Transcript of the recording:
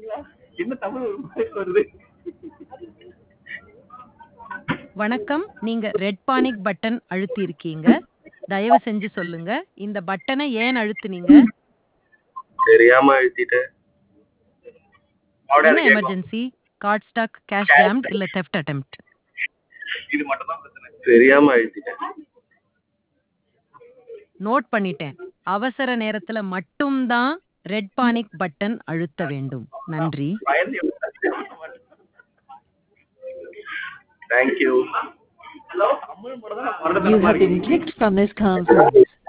பாத்தீங்களா என்ன தமிழ் ஒரு மாதிரி வருது வணக்கம் நீங்க ரெட் பானிக் பட்டன் அழுத்தி இருக்கீங்க தயவு செஞ்சு சொல்லுங்க இந்த பட்டனை ஏன் அழுத்துனீங்க தெரியாம அழுத்திட்டேன் என்ன emergency card stuck cash jammed இல்ல தெஃப்ட் அட்டெம்ப்ட் இது மட்டும் தான் பிரச்சனை தெரியாம அழுத்திட்டேன் நோட் பண்ணிட்டேன் அவசர நேரத்துல மட்டும்தான் ரெட் பானிக் பட்டன் அழுத்த வேண்டும் நன்றி பயந்து தேங்க்யூ ஹலோ தமிழ் மட்டும் தான் You have been kicked from this conference.